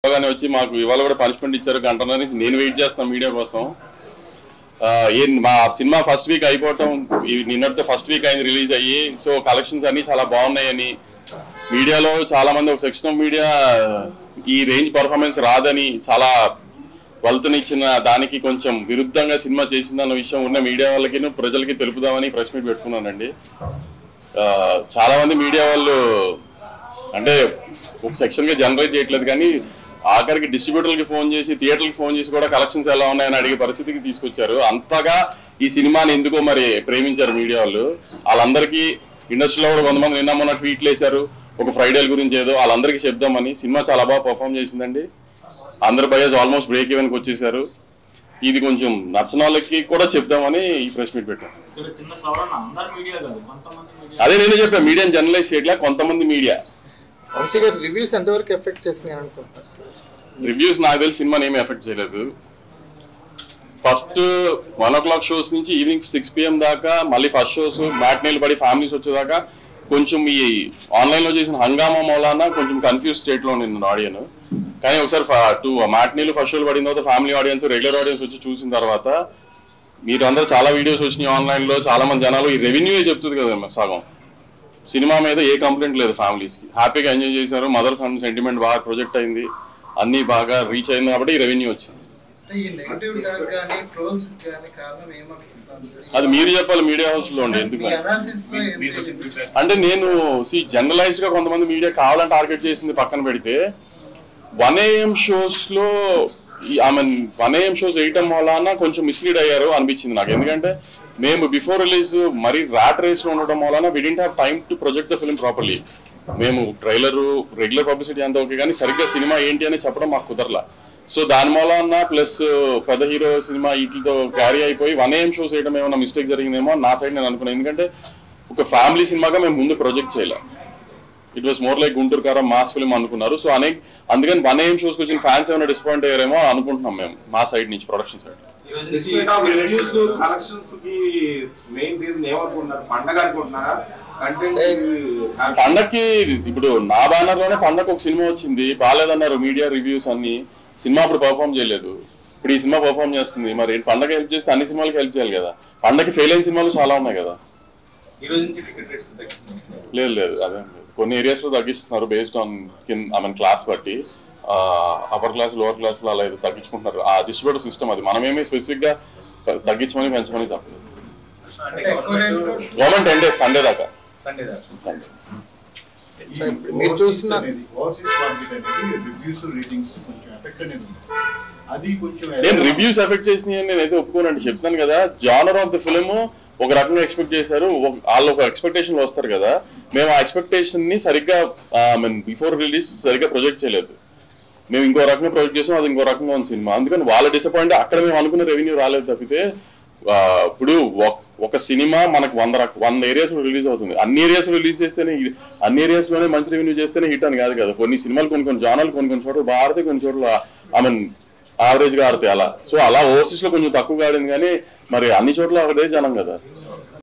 గానే వచ్చి మాకు ఇవాళ కూడా పనిష్మెంట్ ఇచ్చారు గంటన్నర నుంచి నేను వెయిట్ చేస్తున్నాను మీడియా కోసం ఆ, ఏం మా సినిమా ఫస్ట్ వీక్ అయిపోవటం ఈ నిన్నటితో ఫస్ట్ వీక్ అయింది రిలీజ్ అయ్యి సో కలెక్షన్స్ అన్ని చాలా బాగున్నాయని మీడియాలో చాలా మంది ఒక సెక్షన్ ఆఫ్ మీడియా ఈ రేంజ్ పర్ఫార్మెన్స్ రాదని చాలా వలతనిచ్చిన దానికి కొంచెం విరుద్ధంగా సినిమా చేసిందన్న విషయం ఉన్న మీడియా వాళ్ళకి ప్రజలకి తెలుపుదామని ప్రెస్ మీట్ పెట్టుకున్నానండి ఆ, చాలా మంది మీడియా వాళ్ళు అంటే ఒక సెక్షన్ గా జనరేట్ చేయట్లేదు కానీ ఆఖరికి డిస్ట్రిబ్యూటర్లకి ఫోన్ చేసి థియేటర్కి ఫోన్ చేసి కూడా కలెక్షన్స్ ఎలా ఉన్నాయని అడిగే పరిస్థితికి తీసుకొచ్చారు అంతగా ఈ సినిమాని ఎందుకో మరి ప్రేమించారు మీడియా వాళ్ళు వాళ్ళందరికీ ఇండస్ట్రీలో కూడా కొంతమంది నిన్న మొన్న ట్వీట్లు వేశారు ఒక ఫ్రైడేల గురించి ఏదో వాళ్ళందరికీ చెప్దామని సినిమా చాలా బాగా పర్ఫామ్ చేసిందండి అందరి బయస్ ఆల్మోస్ట్ బ్రేక్ ఈవెన్కి వచ్చేసారు ఇది కొంచెం నచ్చని వాళ్ళకి కూడా చెప్దామని ఈ ప్రెస్ మీట్ పెట్టాం ఇక్కడ చిన్న సవరణ అందరు మీడియా కాదు కొంతమంది మీడియా అదే నేను చెప్పాను మీడియాని జర్నలైజ్ చేయట్లా కొంతమంది మీడియా వంశీ గారు రివ్యూస్ ఎంతవరకు ఎఫెక్ట్ చేస్తున్నాయి అనుకుంటున్నారు సార్ రివ్యూస్ నాకు తెలిసి సినిమాని ఏమీ ఎఫెక్ట్ చేయలేదు first one o'clock shows నుంచి ఈవినింగ్ సిక్స్ పిఎం దాకా మళ్ళీ ఫస్ట్ షోస్ మ్యాట్నీలు పడి ఫ్యామిలీస్ వచ్చేదాకా కొంచెం ఈ ఆన్లైన్ లో చేసిన హంగామా మూలాన కొంచెం కన్ఫ్యూజ్ స్టేట్ లో నిన్న ఆడియన్ కానీ ఒకసారి టూ మ్యాట్నీలు ఫస్ట్ షోలు పడిన తర్వాత ఫ్యామిలీ ఆడియన్స్ రెగ్యులర్ ఆడియన్స్ వచ్చి చూసిన తర్వాత మీరు అందరూ చాలా వీడియోస్ వచ్చినాయి ఆన్లైన్ లో చాలా మంది జనాలు ఈ రెవెన్యూ చెప్తుంది కదా సగం సినిమా మీద ఏ కంప్లైంట్ లేదు ఫ్యామిలీస్ కి హ్యాపీగా ఎంజాయ్ చేశారు మదర్ సన్ సెంటిమెంట్ బాగా ప్రొజెక్ట్ అయింది అన్ని బాగా రీచ్ అయింది కాబట్టి ఈ రెవెన్యూ వచ్చింది ఈ నెగిటివ్ టాక్ కానీ ట్రోల్స్ కానీ కారణం ఏమనుకుంటున్నారు అది మీరు చెప్పాలి మీడియా హౌస్ లో ఉండి ఎందుకు మీ అనాలిసిస్ లో ఏంటి? అంటే నేను సి జనరలైజ్ గా కొంతమంది మీడియా కావాలని టార్గెట్ చేసింది పక్కన పెడితే వన్ ఏఎం షోస్ లో I mean one AM shows వేయటం వలన కొంచెం మిస్లీడ్ అయ్యారు అనిపించింది నాకు ఎందుకంటే మేము బిఫోర్ రిలీజ్ మరీ ర్యాట్ రేస్ లో ఉండడం వలన we didn't have time to project the film properly మేము ట్రైలర్ రెగ్యులర్ పబ్లిసిటీ అంతా ఓకే కానీ సరిగ్గా సినిమా ఏంటి అని చెప్పడం మాకు కుదరలా సో దాని మూలన ప్లస్ పెద్ద హీరో సినిమా వీటితో క్యారీ అయిపోయి వన్ ఏఎం షోస్ వేయడం ఏమైనా మిస్టేక్ జరిగిందేమో అని నా సైడ్ నేను అనుకున్నాను ఎందుకంటే ఒక ఫ్యామిలీ సినిమాగా మేము ముందు ప్రొజెక్ట్ చేయలే it was more like Guntur Kaaram mass film అనుకున్నారు సో అనేక అందుకని వన్ ఏం షోస్కి వచ్చిన ఫ్యాన్స్ ఏమైనా డిసప్పాయింట్ అయ్యారేమో అనుకుంటున్నాం మేము మా సైడ్ నుంచి ప్రొడక్షన్ సైడ్ ఈ రోజు డిస్ప్లేట్ ఆఫ్ రివ్యూస్ కలెక్షన్స్ కి మెయిన్ రీజన్ ఏమనుకుంటున్నారు పండగ అనుకుంటున్నారా కంటెంట్ పండక్కి ఇప్పుడు నా బ్యానర్ లోనే పండగ ఒక సినిమా వచ్చింది బాగాలేదన్నారు మీడియా రివ్యూస్ అన్ని సినిమా అప్పుడు పర్ఫామ్ చేయలేదు ఇప్పుడు ఈ సినిమా పర్ఫామ్ చేస్తుంది మరి పండగ హెల్ప్ చేస్తే అన్ని సినిమాలకి హెల్ప్ చేయాలి కదా పండగకి ఫెయిల్ అయిన సినిమాలు చాలా ఉన్నాయి కదా ఈ రోజు నుంచి టికెట్ రేట్స్ తగ్గిస్తున్నారు లేదు లేదు అదే కొన్ని ఏరియాస్ లో తగ్గిస్తున్నారు బేస్డ్ ఆన్ కింద ఐ మీన్ క్లాస్ బట్టి అప్పర్ క్లాస్ లోవర్ క్లాస్ లో అలా ఏదో తగ్గించుకుంటున్నారు ఆ డిస్ట్రిబ్యూటర్ సిస్టమ్ అది మనమేమి స్పెసిఫిక్ గా తగ్గించమని పెంచమని చెప్పలేదు అంటే అంటే ఎక్కువ government rate government ten days Sunday దాకా సండే దాకా సండే సార్, మీరు చూస్తున్న ఓవర్సీస్ మార్కెట్ అనేది రివ్యూస్ రేటింగ్స్ కొంచెం ఎఫెక్ట్ అనేది ఉంది అది కొంచెం నేను రివ్యూస్ ఎఫెక్ట్ చేసినాయి అని నేనైతే ఒప్పుకోనండి చెప్తాను కదా జానర్ ఆఫ్ ద ఫిల్మ్ ఒక రకంగా ఎక్స్పెక్ట్ చేశారు ఒక- వాళ్ళు ఒక ఎక్స్పెక్టేషన్ లో వస్తారు కదా మేము ఆ ఎక్స్పెక్టేషన్ ని సరిగ్గా మీన్ బిఫోర్ రిలీజ్ సరిగ్గా ప్రొజెక్ట్ చేయలేదు మేము ఇంకో రకంగా ప్రొజెక్ట్ చేసాం అది ఇంకో రకంగా ఉంది సినిమా అందుకని వాళ్ళ డిసప్పాయింట్ అక్కడ మేము అనుకున్న రెవెన్యూ రాలేదు తప్పితే ఆ, ఇప్పుడు ఒక- ఒక సినిమా మనకు వంద రక వంద ఏరియాస్ రిలీజ్ అవుతుంది అన్ని ఏరియాస్ రిలీజ్ చేస్తేనే ఇది- అన్ని ఏరియాస్ లోనే మంచి రెవెన్యూ చేస్తేనే హిట్ అని కాదు కదా కొన్ని సినిమాలు కొన్ని కొన్ని జానాలు కొన్ని కొన్ని చోట్ల బాగా ఆడితే కొన్ని చోట్ల ఐ మీన్ యావరేజ్ గా ఆడితే అలా సో అలా ఓవర్సీస్ లో కొంచెం తక్కువగా ఆడింది కానీ మరి అన్ని చోట్ల అదే జనం కదా